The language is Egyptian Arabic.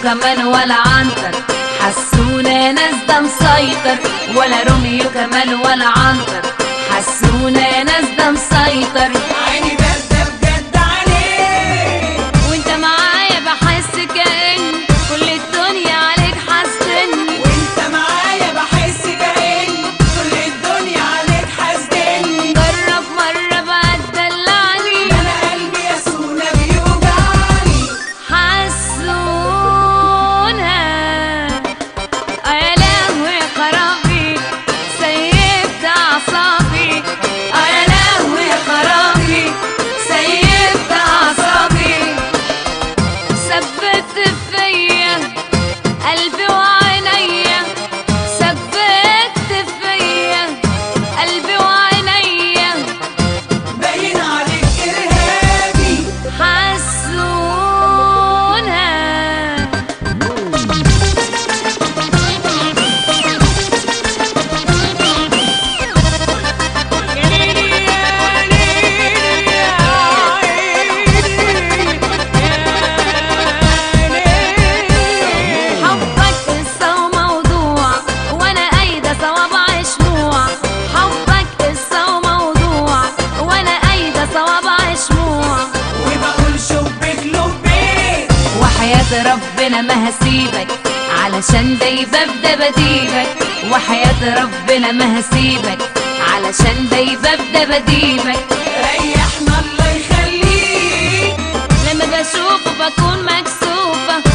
كمان ولا عنتر حسونا ناس ده مسيطر ولا روميو كمان ولا عنتر حسونا ناس ده مسيطر عيني بارده بجد عليك وانت معايا بحس كأن كل الدنيا عليك حاسدني وانت معايا بحس كأن كل الدنيا عليك حاسدني جرب مرة بقى تدلعني ده انا قلبي يا سونا بيوجعني حسونا يا لهوي خرابي سيبت اعصابي يا لهوي خرابي سيبت اعصابي ثبت فيا قلبي وعينيا ثبت فيا قلبي وعينيا باين عليك ارهابي حسونا حبك قصة وموضوع وانا قايدة صوابع شموع حبك قصة وموضوع وانا قايدة صوابع شموع وبقول شبك لبيك وحياة ربنا ما هسيبك علشان ده يبقى بديبك وحياة ربنا ما هسيبك علشان ده يبقى بديبك ريحنا الله يخليك لما بشوفه بكون مكسوفة